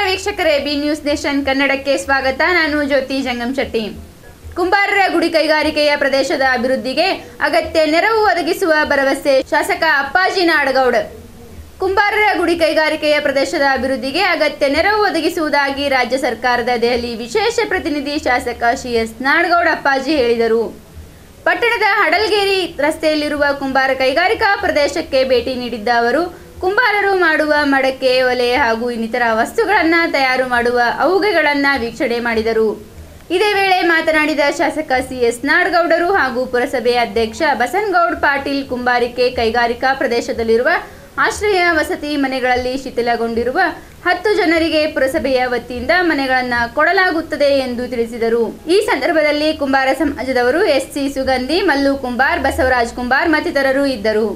ವೀಕ್ಷಕರೇ B news nation ಕನ್ನಡಕ್ಕೆ ಸ್ವಾಗತ ನಾನು ಜ್ಯೋತಿ ಜಂಗಮ್ ಶೆಟ್ಟಿ ಕುಂಬಾರರ ಗುಡಿ ಕೈಗಾರಿಕೆಯ ಪ್ರದೇಶದ ಅಭಿವೃದ್ಧಿಗೆ ಅಗತ್ಯ ನೆರವು ಒದಗಿಸುವ ಭರವಸೆ ಶಾಸಕ ಅಪ್ಪಾಜಿ ನಾಡಗೌಡ್ ಕುಂಬಾರರ ಗುಡಿ ಕೈಗಾರಿಕೆಯ ಪ್ರದೇಶದ ಅಭಿವೃದ್ಧಿಗೆ ಅಗತ್ಯ ನೆರವು ಒದಗಿಸುವುದಾಗಿ ರಾಜ್ಯ ಸರ್ಕಾರದ ದೆಹಲಿ ವಿಶೇಷ ಪ್ರತಿನಿಧಿ ಶಾಸಕ ಸಿ ಎಸ್ ನಾಡಗೌಡ ಅಪ್ಪಾಜಿ ಹೇಳಿದರು ಪಟ್ಟಣದ ಹಡಲ್ಗೇರಿ ರಸ್ತೆಯಲ್ಲಿರುವ ಕುಂಬಾರ ಕೈಗಾರಿಕಾ ಪ್ರದೇಶಕ್ಕೆ ಭೇಟಿ ನೀಡಿದ್ದ ಅವರು ಕುಂಬಾರರು ಮಾಡುವ ಮಡಕೆ ಒಲೆ ಹಾಗೂ ಇನ್ನಿತರ ವಸ್ತುಗಳನ್ನು ತಯಾರು ಮಾಡುವ ಅವುಗೆಗಳನ್ನು ವೀಕ್ಷಣೆ ಮಾಡಿದರು ಇದೇ ವೇಳೆ ಮಾತನಾಡಿದ ಶಾಸಕ ಸಿ ಎಸ್ ನಾಡಗೌಡರು ಹಾಗೂ ಪುರಸಭೆ ಅಧ್ಯಕ್ಷ ಬಸನಗೌಡ್ ಪಾಟೀಲ್ ಕುಂಬಾರಿಕೆ ಕೈಗಾರಿಕಾ ಪ್ರದೇಶದಲ್ಲಿರುವ ಆಶ್ರಯ ವಸತಿ ಮನೆಗಳಲ್ಲಿ ಶಿಥಿಲಗೊಂಡಿರುವ ಹತ್ತು ಜನರಿಗೆ ಪುರಸಭೆಯ ವತಿಯಿಂದ ಮನೆಗಳನ್ನು ಕೊಡಲಾಗುತ್ತದೆ ಎಂದು ತಿಳಿಸಿದರು ಈ ಸಂದರ್ಭದಲ್ಲಿ ಕುಂಬಾರ ಸಮಾಜದವರು ಎಸ್ಸಿ ಸುಗಂಧಿ ಮಲ್ಲು ಕುಂಬಾರ್ ಬಸವರಾಜ್ ಕುಂಬಾರ್ ಮತ್ತಿತರರು ಇದ್ದರು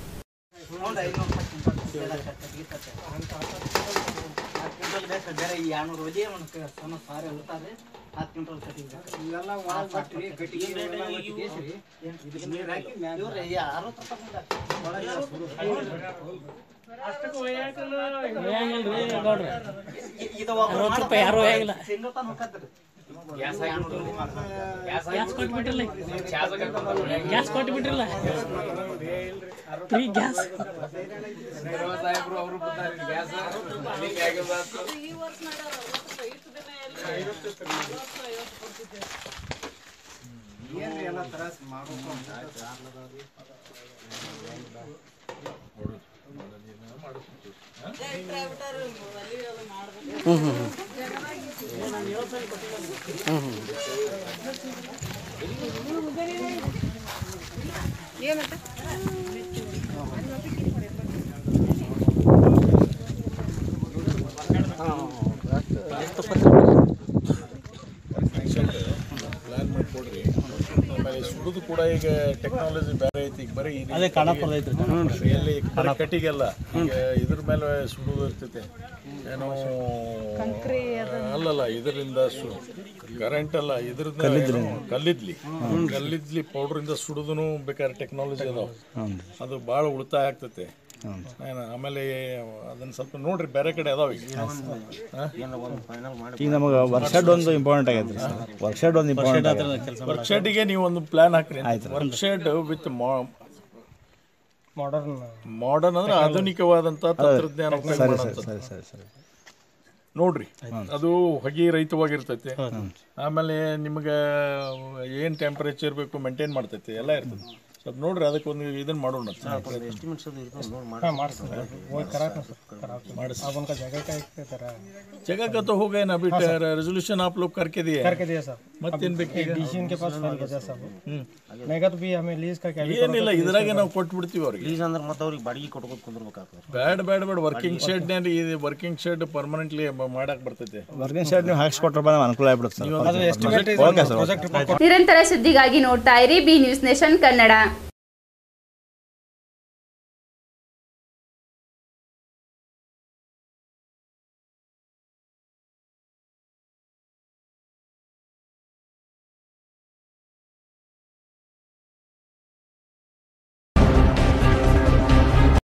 ಬೇರೆ ಈ ಎರಡ್ನೂರು ಒಲಿ ಒಂದು ಸಣ್ಣ ಸಾರಿ ಉಳ್ತಾರೆ ಹತ್ತು ಕ್ವಿಂಟಲ್ ಕಟ್ಟಿಂಗ್ ಇವೆಲ್ಲ ಒಳಗ್ ಬಟ್ರಿ, ಕಟ್ಟಿಗೆ ಇವೆಲ್ಲ ಒಟ್ಟಿಗೆ ಸೇರಿ ಇವ್ರಿ ಈ ಅರವತ್ತು ರೂಪಾಯಿ ಇದು ಅರವತ್ತು ರೂಪಾಯಿ ಯಾರು ಒಯ್ಯಂಗಿಲ್ಲ. ಸಿಂಗಲ್ ತಾನು ಹೋಗ್ತದ್ರಿ ಗ್ಯಾಸ್ ಕೊಟ್ಬಿಟ್ರಲ್ಲ ಗ್ಯಾಸ್ ಕೊಟ್ಬಿಟ್ರಲ್ಲ ಫ್ರೀ ಗ್ಯಾಸ್ ಏನ್ರಿ ಎಲ್ಲ ತ್ರಾಸ್ ಮಾಡ್ಬೇಕು ಅಂತ ಪ್ಲಾನ್ ಮಾಡಿಕೊಡ್ರಿ ಆಮೇಲೆ ಸುಡುದು ಕೂಡ ಈಗ ಟೆಕ್ನಾಲಜಿ ಬೇರೆ ಐತಿ ಈಗ ಬರೀ ಇದು ಅದೇ ಖಾನಾಪುರ ಐತ್ರಿ ಎಲ್ಲಿ ಬರೀ ಕಟ್ಟಿಗೆಲ್ಲ ಈಗ ಇದ್ರ ಮೇಲೆ ಸುಡುದು ಇರ್ತೈತೆ ಏನೋ ಅಲ್ಲಲ್ಲ ಇದರಿಂದ ಕರೆಂಟ್ ಅಲ್ಲ ಇದ್ರಿಂದ ಏನು ಕಲ್ಲಿದ್ಲಿ ಕಲ್ಲಿದ್ಲಿ ಪೌಡ್ರಿಂದ ಸುಡುದನು ಬೇಕಾದ್ರೆ ಟೆಕ್ನಾಲಜಿ ಅದಾವ ಅದು ಭಾಳ ಉಳಿತಾಯ ಆಗ್ತೈತೆ ಏನು ಆಮೇಲೆ ಅದನ್ನ ಸ್ವಲ್ಪ ನೋಡ್ರಿ ಬೇರೆ ಕಡೆ ಅದಾವ ಈಗ ಹಾ? ಈಗ ನಮಗೆ ವರ್ಕ್ಶಾಪ್ ಒಂದು ಇಂಪಾರ್ಟೆಂಟ್ ಆಗೈತೆ ಸರ್ ವರ್ಕ್ಶಾಪ್ ಒಂದು ಇಂಪಾರ್ಟೆಂಟ್ ಆಗೈತೆ ವರ್ಕ್ ಶೆಡ್ಗೆ ನೀವು ಒಂದು ಪ್ಲಾನ್ ಹಾಕ್ರಿ work shed with modern modern ಅಂದ್ರೆ ಆಧುನಿಕವಾದಂತ ತಂತ್ರಜ್ಞಾನ ಉಪಯೋಗ ಸರಿ ಮಾಡೋಂಥದ್ದು. ಸರಿ ಸರಿ ಸರಿ ನೋಡ್ರಿ ಅದು ಹೊಗೆ ರಹಿತವಾಗಿರ್ತೈತೆ ಆಮೇಲೆ ನಿಮ್ಗೆ ಏನ್ ಟೆಂಪರೇಚರ್ ಬೇಕು ಮೇಂಟೈನ್ ಮಾಡ್ತೈತೆ ಎಲ್ಲ ಇರ್ತೈತೆ ಸ್ವಲ್ಪ ನೋಡ್ರಿ ಅದಕ್ಕೆ ಒಂದು ಇದನ್ನ ಮಾಡೋಣ जगह का तो हो गया ना अभी रेजोल्यूशन आप लोग करके दिए करके दिया सर मत तीन बेकी डीसी के पास फाइल किया सब नहीं तो भी हमें लीज का क्या ಏನಿಲ್ಲ ಇದ್ರಾಗೆ ನಾವು ಕೊಟ್ಬಿಡ್ತೀವಿ ಅವ್ರಿಗೆ ಪ್ಲೀಸ್ ಅಂದ್ರೆ ಮತ್ತೆ ಅವ್ರಿಗೆ ಬಾಡಿಗೆ ಕೊಟ್ಕೊಂಡು ಕುಂದಿರ್ಬೇಕಾಗ್ತದೆ ಬ್ಯಾಡ್ ಬ್ಯಾಡ್ ಬ್ಯಾಡ್ ವರ್ಕಿಂಗ್ ಶೆಡ್ ಇದು ವರ್ಕಿಂಗ್ ಶೆಡ್ ಪರ್ಮನೆಂಟ್ಲಿ ಮಾಡಕ್ ಬರ್ತೈತೆ ವರ್ಕಿಂಗ್ ಶರ್ಟ್ ನೀವು ಹಾಕ್ಸ್ಕೊಟ್ರಪ್ಪ ನಮ್ಗೆ ಅನುಕೂಲ ಆಗ್ಬಿಡುತ್ತೆ ಸರ್ ಓಕೆ ಸರ್ ನಿರಂತರ ಸುದ್ದಿಗಾಗಿ ನೋಡ್ತಾ ಇರಿ ಬಿ ನ್ಯೂಸ್ ನೇಷನ್ ಕನ್ನಡ